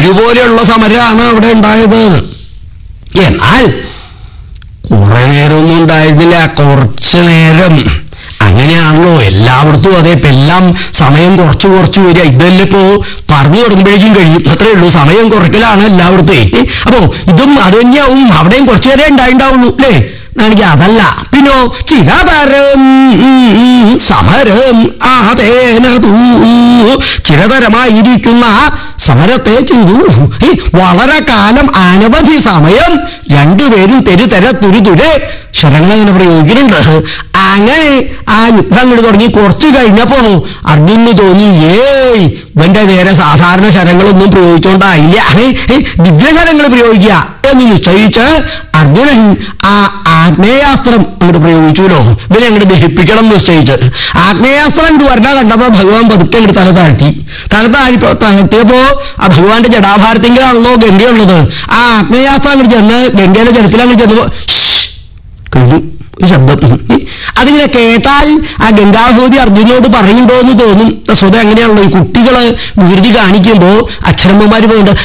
ഒരുപോലെയുള്ള സമരമാണ് അവിടെ ഉണ്ടായത് എന്നാൽ കുറെ നേരമൊന്നും ഉണ്ടായിരുന്നില്ല കുറച്ച് നേരം അങ്ങനെയാണല്ലോ എല്ലായിടത്തും അതെ ഇപ്പൊ എല്ലാം സമയം കുറച്ച് കുറച്ച് വരിക ഇതല്ലേ ഇപ്പോ പറഞ്ഞു തുടങ്ങുമ്പോഴേക്കും കഴിയും അത്രേ ഉള്ളൂ സമയം കുറയ്ക്കലാണ് എല്ലായിടത്തും അപ്പോ ഇതും അത് തന്നെയാവും അവിടെയും കുറച്ചു നേരം ഉണ്ടായിണ്ടാവുള്ളൂ അല്ലേ എനിക്ക് അതല്ല പിന്നോ ചിരതരം സമരം ആതേനതു ചിരതരമായിരിക്കുന്ന സമരത്തെ ചെയ്തു ഈ വളരെ കാലം അനവധി സമയം രണ്ടുപേരും തെരുതെര തുരുതുരെ ശരണങ്ങനെ പ്രയോഗിക്കുന്നുണ്ട് അങ്ങനെ ആ യുദ്ധം അങ്ങോട്ട് തുടങ്ങി കുറച്ച് കഴിഞ്ഞപ്പോ അർജുന് തോന്നി ഏയ് ഇവന്റെ നേരെ സാധാരണ ശരങ്ങളൊന്നും പ്രയോഗിച്ചോണ്ടായില്ല ദിവ്യശരങ്ങൾ പ്രയോഗിക്കുക എന്ന് നിശ്ചയിച്ച് അർജുനൻ ആ ആഗ്നേയാസ്ത്രം അങ്ങോട്ട് പ്രയോഗിച്ചുല്ലോ ഇവനെ അങ്ങോട്ട് ദഹിപ്പിക്കണം എന്ന് നിശ്ചയിച്ച് ആഗ്നേയാസ്ത്രം അങ്ങോട്ട് വരണ കണ്ടപ്പോ ഭഗവാൻ പതുക്കെ അങ്ങോട്ട് തല താഴ്ത്തി തല താഴ്ത്തിയപ്പോ താഴ്ത്തിയപ്പോ ആ ഭഗവാന്റെ ജടാഭാരത്തിങ്കിലാണല്ലോ ഗംഗയുള്ളത് ആ ആഗ്നേയാസ്ത്രം അങ്ങോട്ട് ചെന്ന് ഗംഗയുടെ ജലത്തിൽ അങ്ങോട്ട് ചെന്നപ്പോ കഴിഞ്ഞു ഒരു ശബ്ദം അതിങ്ങനെ കേട്ടാൽ ആ ഗംഗാഭൂതി അർജുനോട് പറയുണ്ടോ എന്ന് തോന്നും ശ്രുത അങ്ങനെയാണല്ലോ ഈ കുട്ടികള് വികൃതി കാണിക്കുമ്പോ അക്ഷരമ്മമാര് പോകുന്നുണ്ട്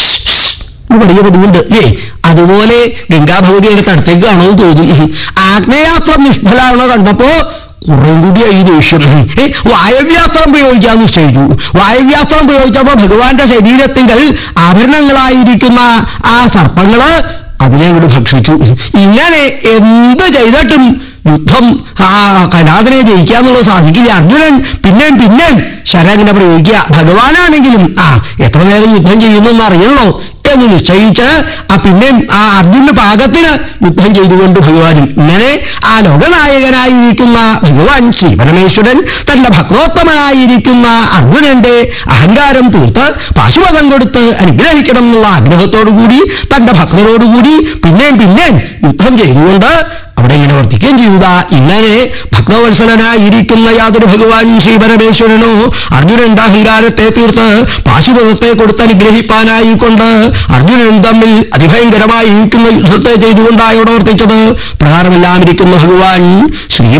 പറയുക പതിവുണ്ട് ഏ അതുപോലെ ഗംഗാഭഗവതിയുടെ തടത്തേക്ക് കാണുമെന്ന് തോന്നും ആഗ്നേയാസ്ത്രം നിഷ്ഫലാണോ കണ്ടപ്പോ കുറേം കൂടി ഈ ദേഷ്യം ഏ വായവ്യാസ്ത്രം പ്രയോഗിക്കാന്ന് നിശ്ചയിച്ചു വായവ്യാസ്ത്രം പ്രയോഗിച്ചപ്പോ ഭഗവാന്റെ ശരീരത്തിങ്കൽ ആഭരണങ്ങളായിരിക്കുന്ന ആ സർപ്പങ്ങള് അതിനെ അങ്ങോട്ട് ഭക്ഷിച്ചു ഇങ്ങനെ എന്ത് ചെയ്തിട്ടും യുദ്ധം ആ കലാതിനെ ജയിക്കാന്നുള്ളത് സാധിക്കില്ല അർജുനൻ പിന്നെയും പിന്നെയും ശരങ്ങനെ പ്രയോഗിക്കുക ഭഗവാനാണെങ്കിലും ആ എത്ര നേരം യുദ്ധം ചെയ്യുന്നു അറിയണല്ലോ എന്ന് നിശ്ചയിച്ച് ആ പിന്നെയും ആ അർജുന പാകത്തിന് യുദ്ധം ചെയ്തുകൊണ്ട് ഭഗവാനും ഇങ്ങനെ ആ ലോകനായകനായിരിക്കുന്ന ഭഗവാൻ ശ്രീ പരമേശ്വരൻ തന്റെ ഭക്തോത്തമനായിരിക്കുന്ന അർജുനന്റെ അഹങ്കാരം തീർത്ത് പാശുപതം കൊടുത്ത് അനുഗ്രഹിക്കണം എന്നുള്ള ആഗ്രഹത്തോടുകൂടി തന്റെ ഭക്തരോടുകൂടി പിന്നെയും പിന്നെയും യുദ്ധം ചെയ്തുകൊണ്ട് അവിടെ ഇങ്ങനെ വർത്തിക്കുകയും ചെയ്യുക ഇങ്ങനെ ഭക്തവത്സലനായിരിക്കുന്ന യാതൊരു ഭഗവാൻ ശ്രീ പരമേശ്വരനോ അർജുനന്റെ അഹങ്കാരത്തെ തീർത്ത് പാശുപതത്തെ കൊടുത്ത് അനുഗ്രഹിപ്പാനായിക്കൊണ്ട് അർജുനനും തമ്മിൽ അതിഭയങ്കരമായിരിക്കുന്ന യുദ്ധത്തെ ചെയ്തുകൊണ്ടാണ് ഇവിടെ വർത്തിച്ചത് പ്രകാരമെല്ലാം ഇരിക്കുന്ന ഭഗവാൻ ശ്രീ